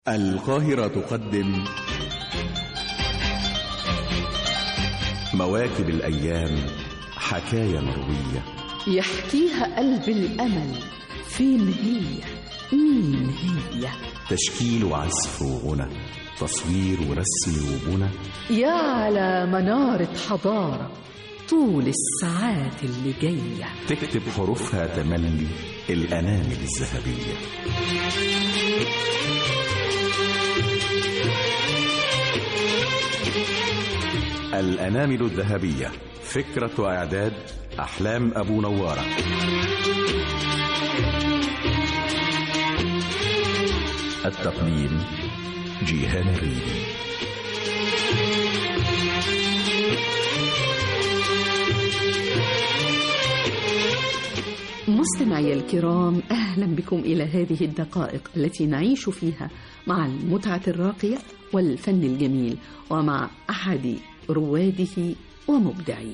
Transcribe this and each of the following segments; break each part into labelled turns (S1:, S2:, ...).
S1: القاهرة تقدم مواكب الأيام حكاية مروية
S2: يحكيها قلب الأمل فين هي مين هي
S1: تشكيل وعزف وغنى تصوير ورسم وبنى
S2: يا على منارة حضارة طول الساعات اللي جاية
S1: تكتب حروفها تملي الأنامل الذهبية الأنامل الذهبية فكرة وإعداد أحلام أبو نوارة التقديم جيهان الريدي
S2: مستمعي الكرام أهلا بكم إلى هذه الدقائق التي نعيش فيها مع المتعة الراقية والفن الجميل ومع أحد رواده ومبدعيه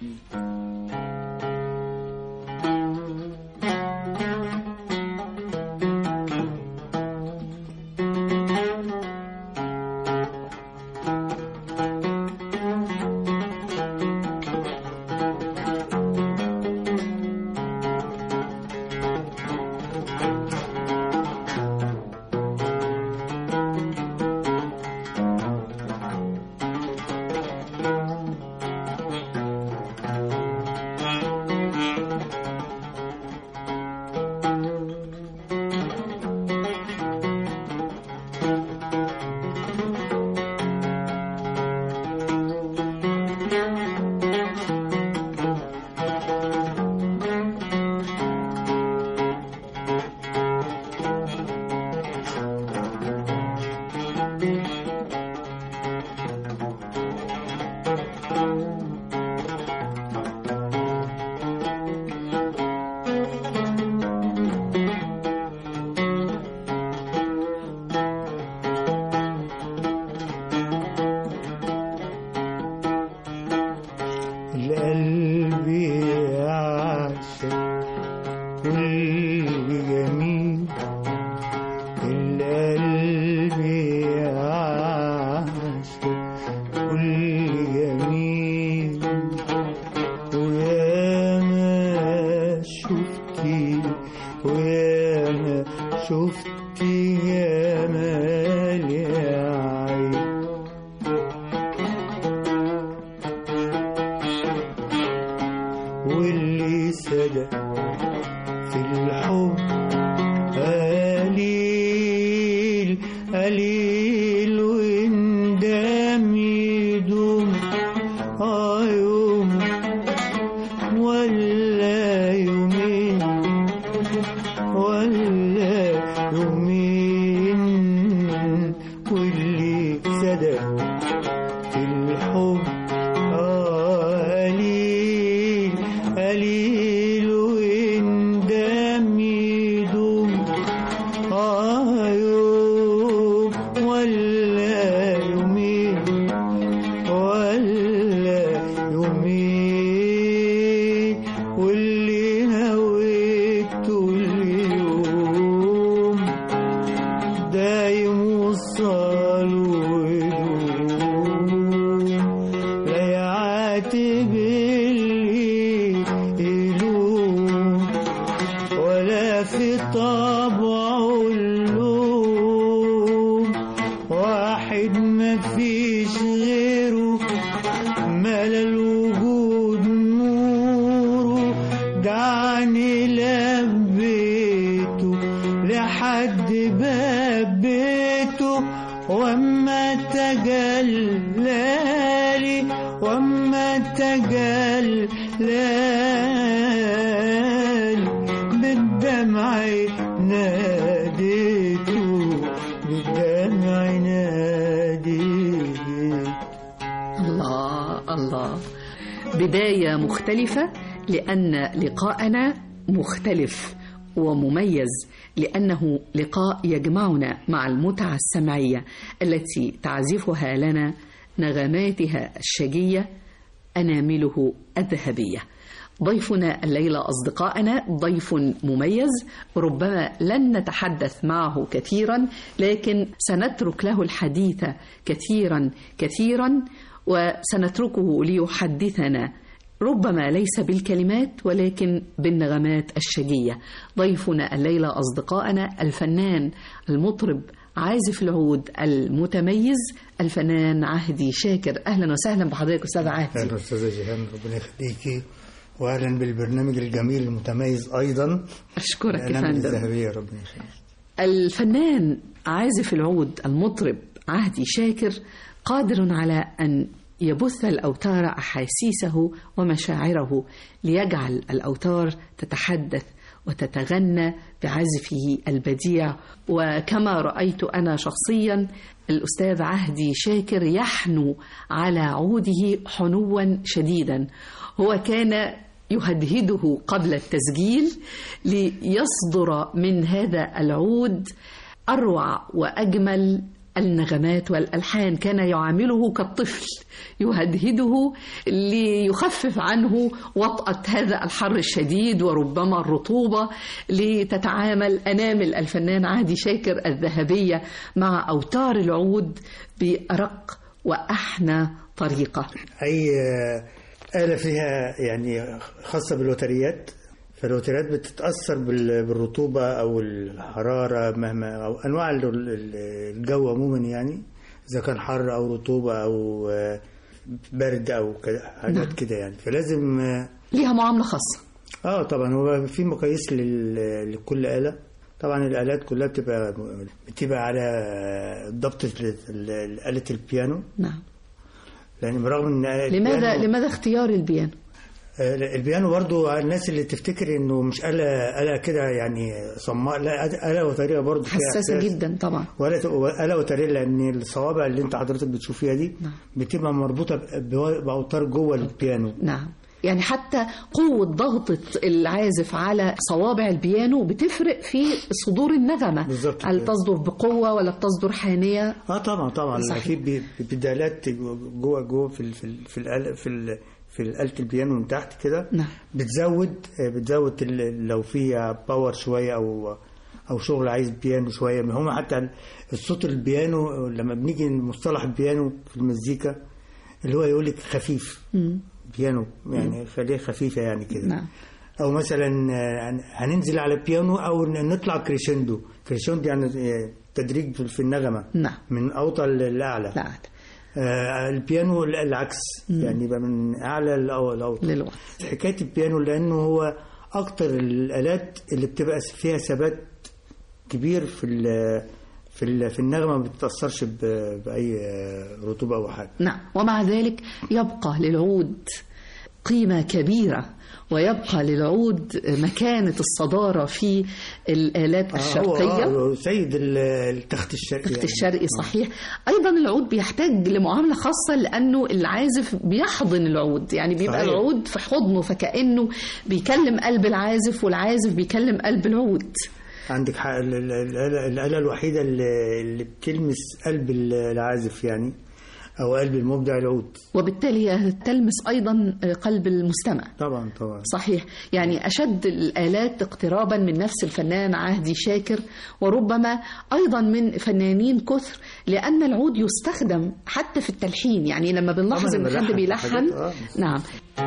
S3: القلب يعشق كل جميل القلب يعشق كل جميل ويا ما شفتي ويا ما شفتي جمال يا عين واللي صدق في الحب قليل قليل وندم يدوم آه يوم ولا يومين ولا يومين واللي صدق في الحب قليل قليل وندم يدوم آه يوم ولا يومين ولا يومين واللي نويته اليوم دايم وصال ويدوم لا يعاتب اللي يلوم ولا في طبعه اللوم واحد ما فيش غيره ملا الوجود نوره دعني لبيته لحد باب بيته واما تجلالي واما تجلالي بالدمع ناديته بالدمع ناديته
S2: الله الله بداية مختلفة لأن لقاءنا مختلف ومميز لأنه لقاء يجمعنا مع المتعة السمعية التي تعزفها لنا نغماتها الشجية أنامله الذهبية ضيفنا الليلة أصدقائنا ضيف مميز ربما لن نتحدث معه كثيرا لكن سنترك له الحديث كثيرا كثيرا وسنتركه ليحدثنا ربما ليس بالكلمات ولكن بالنغمات الشجية ضيفنا الليلة أصدقائنا الفنان المطرب عازف العود المتميز الفنان عهدي شاكر أهلا وسهلا بحضرتك أستاذ عهدي
S3: اهلا استاذه جيهان ربنا يخليكي واهلا بالبرنامج الجميل المتميز ايضا
S2: أشكرك يا
S3: الأنامل
S2: فندم
S3: الذهبيه ربنا يخليك
S2: الفنان عازف العود المطرب عهدي شاكر قادر على أن يبث الأوتار أحاسيسه ومشاعره ليجعل الأوتار تتحدث وتتغنى بعزفه البديع وكما رأيت أنا شخصيا الأستاذ عهدي شاكر يحنو على عوده حنوا شديدا هو كان يهدهده قبل التسجيل ليصدر من هذا العود أروع وأجمل النغمات والألحان كان يعامله كالطفل يهدهده ليخفف عنه وطأة هذا الحر الشديد وربما الرطوبة لتتعامل أنامل الفنان عادي شاكر الذهبية مع أوتار العود بأرق وأحنى طريقة
S3: اي آه، آلة فيها يعني خاصة بالوتريات فالوتريات بتتأثر بال- بالرطوبة أو الحرارة مهما أو أنواع ال- ال- الجو عموما يعني إذا كان حر أو رطوبة أو آه، برد أو كده حاجات كده يعني فلازم آه،
S2: ليها معاملة خاصة
S3: اه طبعا هو في مقاييس لل- لكل آلة طبعا الآلات كلها بتبقى بتبقى على ضبط ال- ال- آلة البيانو
S2: نعم
S3: لأن برغم إن
S2: لماذا
S3: البيانو-
S2: لماذا اختيار البيانو؟
S3: آه، البيانو برضو الناس اللي تفتكر انه مش آلة آلة كده يعني صماء لا آلة وترية برضو فيها
S2: حساسة
S3: إحساس.
S2: جدا طبعا
S3: ولا آلة وترية لأن الصوابع اللي أنت حضرتك بتشوفيها دي
S2: نعم.
S3: بتبقى مربوطة ب- بأوتار جوه البيانو
S2: نعم يعني حتى قوة ضغطة العازف على صوابع البيانو بتفرق في صدور النغمة
S3: بالظبط
S2: هل
S3: كده.
S2: تصدر بقوة ولا بتصدر حانية
S3: اه طبعا طبعا
S2: صحيح.
S3: في ب- بدالات جوه جوه في ال في ال في الآلة في ال في آلة البيانو من تحت كده
S2: نعم
S3: بتزود آه، بتزود ال- لو فيها باور شويه او او شغل عايز بيانو شويه ما هم حتى الصوت البيانو لما بنيجي مصطلح البيانو في المزيكا اللي هو يقول لك خفيف
S2: مم.
S3: بيانو يعني خليه خفيفه يعني كده
S2: نعم
S3: او مثلا آه، هننزل على بيانو او نطلع كريشندو كريشندو يعني آه، تدريج في- في النغمه
S2: نعم
S3: من اوطى لاعلى
S2: لا
S3: آه البيانو العكس يعني يبقى من اعلى لأو- لاوطى
S2: للوقت
S3: حكايه البيانو لانه هو اكتر الالات اللي بتبقى فيها ثبات كبير في ال في ال في النغمه ما بتتاثرش ب- باي رطوبه او حاجه
S2: نعم ومع ذلك يبقى للعود قيمة كبيرة ويبقى للعود مكانة الصدارة في الآلات
S3: آه،
S2: الشرقية
S3: هو آه سيد ال- التخت الشرقي
S2: التخت
S3: يعني.
S2: الشرقي صحيح أيضا العود بيحتاج لمعاملة خاصة لأنه العازف بيحضن العود يعني بيبقى
S3: صحيح.
S2: العود في حضنه فكأنه بيكلم قلب العازف والعازف بيكلم قلب العود
S3: عندك حق ال- ال- الآلة, الآلة الوحيدة اللي, اللي بتلمس قلب العازف يعني أو قلب المبدع العود
S2: وبالتالي هي تلمس أيضا قلب المستمع
S3: طبعا طبعا
S2: صحيح يعني أشد الآلات اقترابا من نفس الفنان عهدي شاكر وربما أيضا من فنانين كثر لأن العود يستخدم حتى في التلحين يعني لما بنلاحظ
S3: طبعاً
S2: إن
S3: بلحن
S2: حد
S3: في
S2: بيلحن
S3: حاجات، آه.
S2: نعم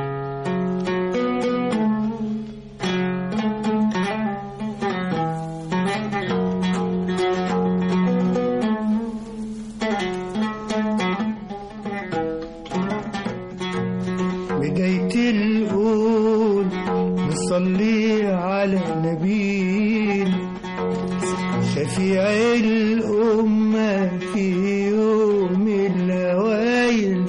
S3: بداية الأول نصلي على النبي شفيع الأمة في يوم الأوائل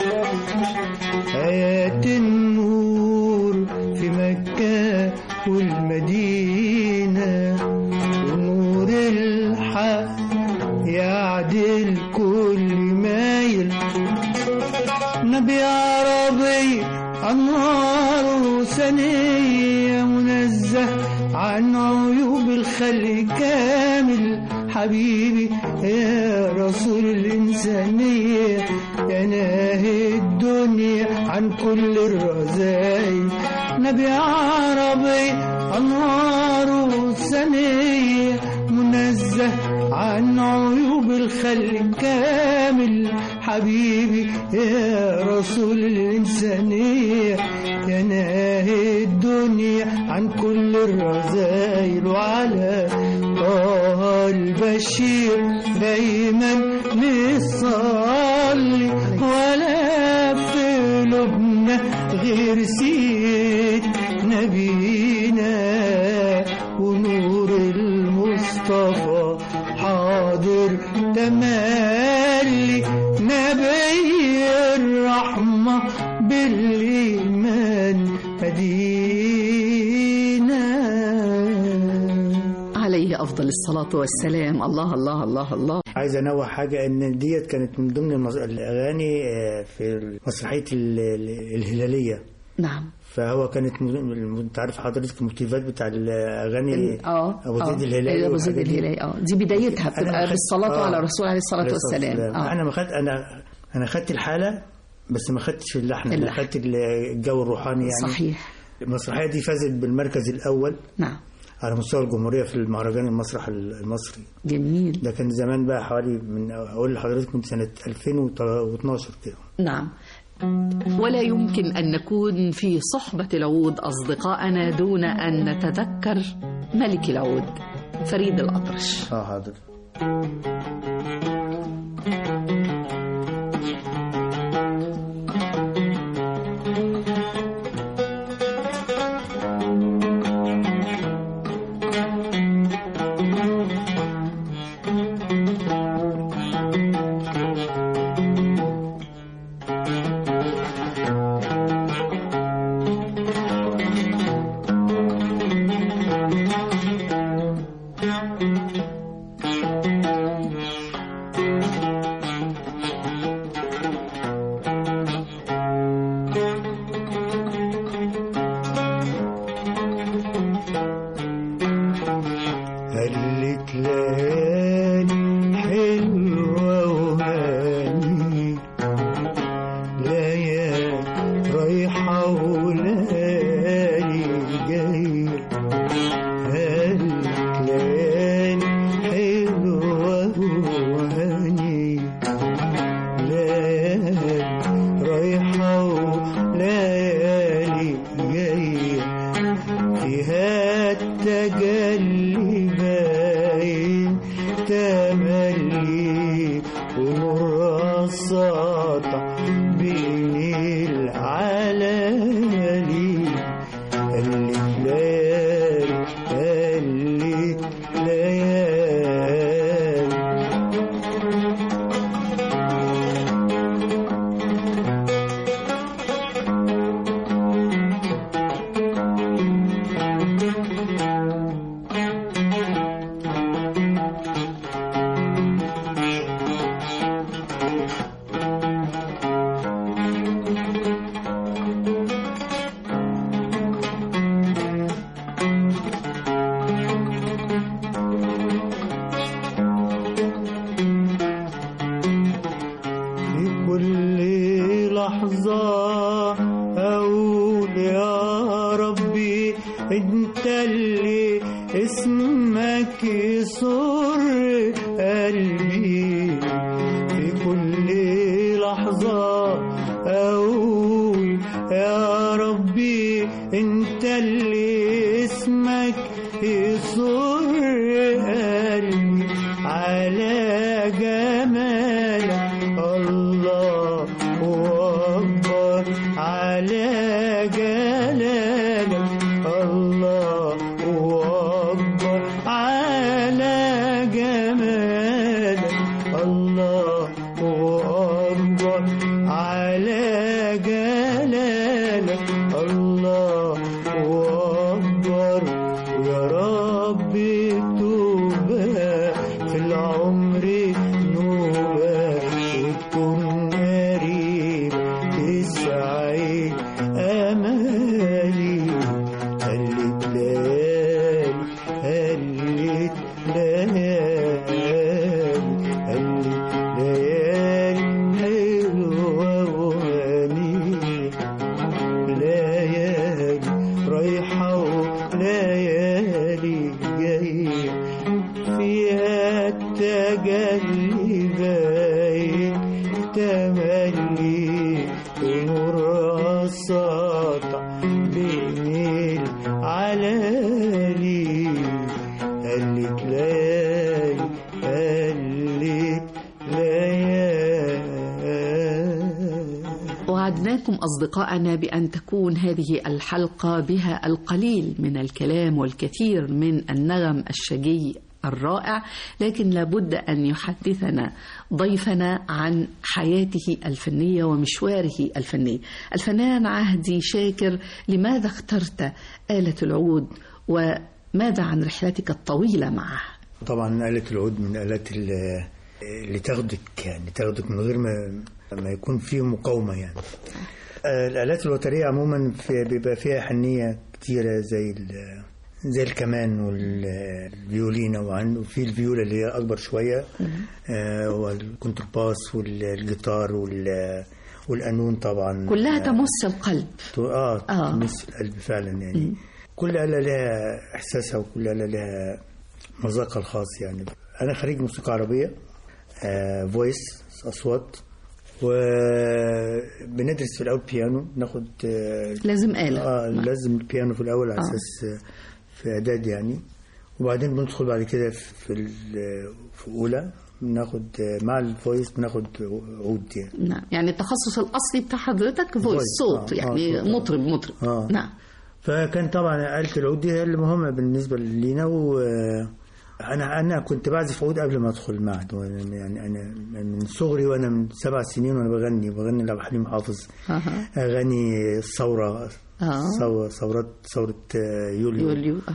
S3: آيات النور في مكة والمدينة ونور الحق يعدل كل مايل نبي عربي أنواره سنية منزه عن عيوب الخلق كامل حبيبي يا رسول الإنسانية يا ناهي الدنيا عن كل الرذايل نبي عربي أنواره سنية منزه عن عيوب الخلق كامل حبيبي يا رسول الإنسانية يا ناهي الدنيا عن كل الرذايل وعلى طه البشير دايما نصلي ولا في قلوبنا غير سيد نبينا ونور المصطفى حاضر تملي نبي الرحمة بالإيمان مدينة
S2: عليه أفضل الصلاة والسلام الله الله الله الله
S3: عايز انوه حاجه ان ديت كانت من ضمن المز- الاغاني آه، في مسرحيه ال- ال- الهلاليه
S2: نعم
S3: فهو كانت م- انت عارف حضرتك الموتيفات بتاع الاغاني
S2: اه
S3: ابو زيد
S2: آه،
S3: الهلالي
S2: ابو زيد
S3: والحاجات دي.
S2: الهلالي اه دي بدايتها
S3: أنا
S2: بتبقى
S3: أخدت-
S2: بالصلاة
S3: آه.
S2: على الرسول عليه الصلاة
S3: عليه
S2: والسلام اه
S3: انا ما خدت انا انا خدت الحاله بس ما خدتش اللحن انا
S2: اللحن.
S3: خدت الجو الروحاني يعني
S2: صحيح
S3: المسرحيه دي فازت بالمركز الاول
S2: نعم
S3: على مستوى الجمهوريه في المهرجان المسرح المصري
S2: جميل
S3: ده كان زمان بقى حوالي من اقول لحضرتك من سنه 2012 كده
S2: نعم ولا يمكن أن نكون في صحبة العود أصدقاءنا دون أن نتذكر ملك العود فريد الأطرش
S3: اه حاضر هلت ليالي حلوة وهاني ليالي رايحة وليالي جاية هلت ليالي حلوة وهاني ليالي رايحة وليالي جاية فيها التجلي باين تملي ونور السطع بين العلالي اللي ليالي اللي ليالي في كل لحظة أقول يا ربي أنت اللي اسمك يسر قلبي في كل لحظة أقول يا ربي أنت اللي اسمك يسر قلبي على جمالك الله أكبر على جلالك الله أكبر على جمالك الله أكبر على جلالك الله أكبر يا رب توبة في العمر نوبة وتكون قريب ليالي
S2: وعدناكم أصدقائنا بأن تكون هذه الحلقة بها القليل من الكلام والكثير من النغم الشجي الرائع لكن لابد أن يحدثنا ضيفنا عن حياته الفنية ومشواره الفني الفنان عهدي شاكر لماذا اخترت آلة العود وماذا عن رحلتك الطويلة معه
S3: طبعا آلة العود من الآلات اللي اللي تاخدك يعني تاخدك من غير ما ما يكون فيه مقاومة يعني آه، الآلات الوترية عموما في بيبقى فيها حنية كتيرة زي ال- زي الكمان والفيولينا وعن- وفي الفيولا اللي هي أكبر شوية آه، والكونترباس والجيتار وال- والقانون طبعا
S2: كلها
S3: آه،
S2: تمس القلب
S3: اه
S2: آه.
S3: تمس القلب فعلا يعني كل آلة لها إحساسها وكل آلة لها مذاقها الخاص يعني أنا خريج موسيقى عربية آه فويس أصوات وبندرس في الأول بيانو ناخد آه
S2: لازم آلة
S3: آه لازم البيانو في الأول على
S2: آه.
S3: أساس آه، في إعداد يعني وبعدين بندخل بعد كده في ال- في أولى بناخد آه، مع الفويس بناخد عود يعني
S2: نعم يعني التخصص الأصلي بتاع حضرتك فويس
S3: فويس،
S2: صوت
S3: آه،
S2: يعني
S3: آه، صوت، آه.
S2: مطرب مطرب
S3: آه.
S2: نعم
S3: فكان طبعا آلة العود دي هي المهمة بالنسبة لينا و أنا أنا كنت بعزف عود قبل ما أدخل المعهد وأنا- يعني أنا من صغري وأنا من سبع سنين وأنا بغني بغني لعبد الحليم حافظ
S2: أها.
S3: أغاني الثورة
S2: آه.
S3: ثورة ثورات ثورة آه، يوليو,
S2: يوليو آه.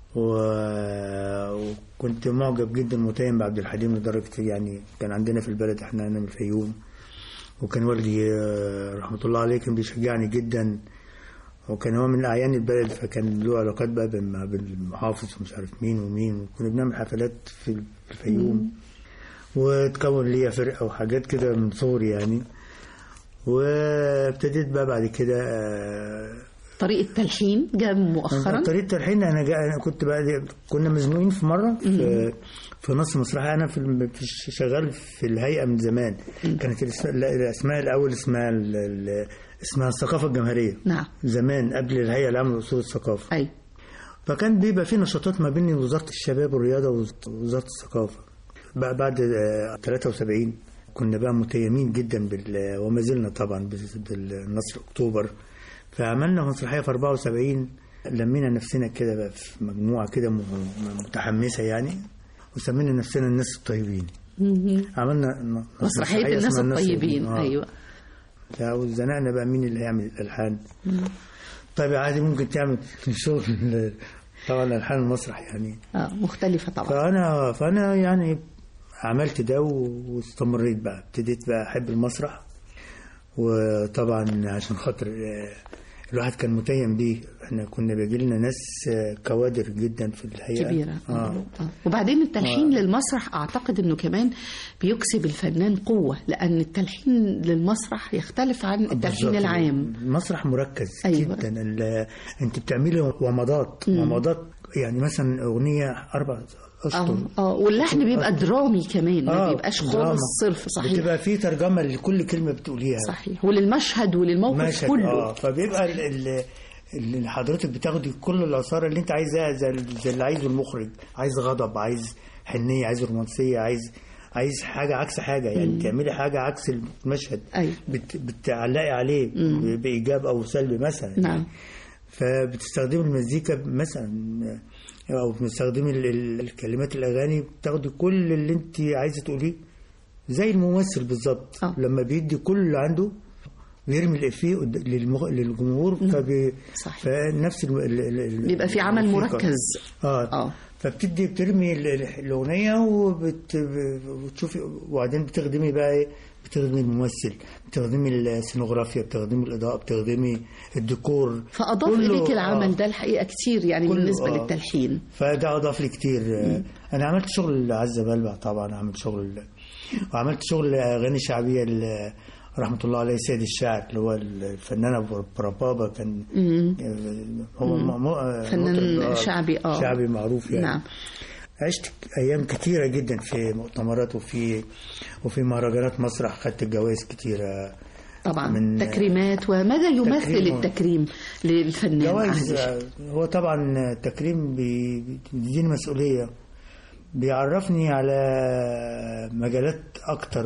S3: و- وكنت معجب جدا متيم بعبد الحليم لدرجة يعني كان عندنا في البلد احنا أنا من الفيوم وكان والدي آه، رحمة الله عليه كان بيشجعني جدا وكان هو من أعيان البلد فكان له علاقات بقى بال- بالمحافظ ومش عارف مين ومين وكنا بنعمل حفلات في الفيوم وتكون ليا فرقة وحاجات كده من صغري يعني وابتديت بقى بعد كده آه،
S2: طريقة تلحين جاء مؤخرا
S3: طريقة الحين انا جا انا كنت بقى كنا مزنوقين في مره في في نص مسرحيه انا في الم- في ش- شغال في الهيئه من زمان كانت الاس- لا، الاسماء الاول اسمها ال- ال- اسمها الثقافه الجماهيريه
S2: نعم
S3: زمان قبل الهيئه العامه لاصول الثقافه
S2: أي
S3: فكان بيبقى في نشاطات ما بين وزاره الشباب والرياضه ووزاره الثقافه بقى بعد آه، 73 كنا بقى متيمين جدا بال وما زلنا طبعا بال- بالنصر اكتوبر فعملنا مسرحيه في 74 لمينا نفسنا كده بقى في مجموعه كده م- م- متحمسه يعني وسمينا نفسنا الناس الطيبين عملنا ن-
S2: مسرحية الناس
S3: اسمها
S2: الطيبين
S3: آه.
S2: أيوة
S3: لا، وزنقنا بقى مين اللي هيعمل الالحان طيب عادي ممكن تعمل شغل طبعا الالحان المسرح يعني
S2: آه مختلفة طبعا
S3: فانا فانا يعني عملت ده واستمريت بقى ابتديت بقى احب المسرح وطبعا عشان خاطر آه، الواحد كان متيم بيه احنا كنا بيجي لنا ناس آه، كوادر جدا في الهيئه
S2: كبيرة
S3: اه
S2: آه. وبعدين التلحين للمسرح أعتقد أنه كمان بيكسب الفنان قوة لأن التلحين للمسرح يختلف عن التلحين
S3: بالظبط.
S2: العام
S3: المسرح مركز
S2: أيوة.
S3: جدا ال- انت بتعملي ومضات ومضات يعني مثلا اغنيه اربع اشهر
S2: اه اه واللحن بيبقى درامي كمان ما
S3: آه،
S2: بيبقاش
S3: دراما.
S2: خالص صرف صحيح
S3: بتبقى في ترجمه لكل كلمه بتقوليها
S2: صحيح وللمشهد وللموقف
S3: مشهد
S2: كله
S3: اه فبيبقى ال- ال- اللي حضرتك بتاخدي كل الاثار اللي انت عايزاها زي, زي اللي عايزه المخرج عايز غضب عايز حنيه عايز رومانسيه عايز عايز حاجه عكس حاجه يعني تعملي حاجه عكس المشهد
S2: أيوة.
S3: بت بتعلقي عليه ب- بايجاب او سلب مثلا
S2: نعم
S3: فبتستخدمي المزيكا مثلا او بتستخدمي ال- ال- الكلمات الاغاني بتاخدي كل اللي انت عايزه تقوليه زي الممثل بالظبط
S2: آه.
S3: لما بيدي كل اللي عنده بيرمي الافيه قد- للمغ... للجمهور فبي...
S2: صحيح.
S3: فنفس ال... ال... ال... ال-
S2: بيبقى في عمل
S3: الموسيقى.
S2: مركز
S3: اه,
S2: آه.
S3: فبتدي بترمي ال- ال- الاغنيه وبت... وتشوفي وبعدين بتخدمي بقى ايه بتخدمي الممثل بتخدمي السينوغرافيا بتخدمي الاضاءه بتخدمي الديكور
S2: فأضاف
S3: كله-
S2: إليك
S3: آه.
S2: العمل ده الحقيقة كتير يعني
S3: كله،
S2: بالنسبة
S3: آه.
S2: للتلحين
S3: فده اضاف لي كتير انا عملت شغل عزة بلبع طبعا عملت شغل وعملت شغل اغاني شعبيه ل- رحمه الله عليه سيد الشاعر اللي هو الفنان ابو بربابه كان هو م- م-
S2: فنان
S3: مطرب، آه،
S2: شعبي، آه.
S3: شعبي معروف يعني
S2: نعم
S3: عشت ايام كتيره جدا في مؤتمرات وفي وفي مهرجانات مسرح خدت جوائز كتيره
S2: طبعا
S3: من-
S2: تكريمات وماذا يمثل
S3: تكريم.
S2: التكريم للفنان
S3: جوائز
S2: عهد
S3: هو طبعا تكريم بي- بيديني مسؤوليه بيعرفني على مجالات اكتر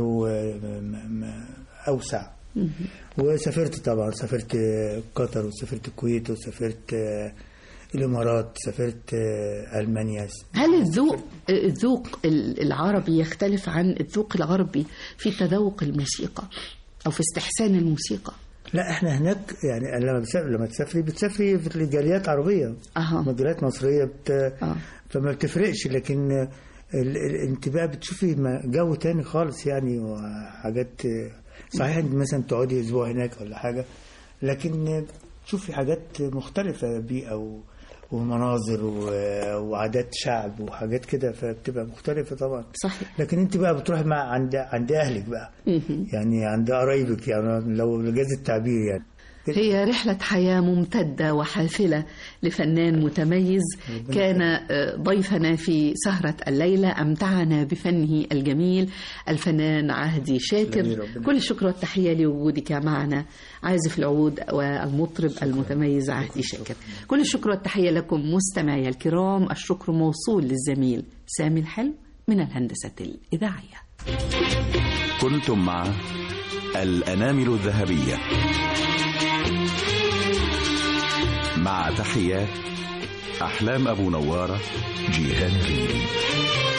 S3: واوسع وسافرت طبعا سافرت قطر وسافرت الكويت وسافرت الامارات سافرت المانيا
S2: هل الذوق الذوق العربي يختلف عن الذوق الغربي في تذوق الموسيقى او في استحسان الموسيقى
S3: لا احنا هناك يعني لما بتسافر لما تسافري بتسافري في جاليات عربيه
S2: أها.
S3: مجالات مصريه بت...
S2: آه.
S3: فما بتفرقش لكن ال... ال... انت بقى بتشوفي ما- جو تاني خالص يعني وحاجات صحيح انت مثلا تقعدي اسبوع هناك ولا حاجه لكن تشوفي حاجات مختلفه بيئه و... ومناظر و... وعادات شعب وحاجات كده فبتبقى مختلفه طبعا
S2: صحيح
S3: لكن انت بقى بتروحي مع عند عند اهلك بقى
S2: مهم.
S3: يعني عند قرايبك يعني لو جاز التعبير يعني
S2: هي رحلة حياة ممتدة وحافلة لفنان متميز كان آه، ضيفنا في سهرة الليلة أمتعنا بفنه الجميل الفنان عهدي شاكر
S3: جميل، ربنا
S2: كل الشكر والتحية لوجودك معنا عازف العود والمطرب المتميز عهدي شاكر كل الشكر والتحية لكم مستمعي الكرام الشكر موصول للزميل سامي الحلو من الهندسة الإذاعية
S1: كنتم مع الأنامل الذهبية مع تحيات أحلام أبو نوارة جيهان ريدي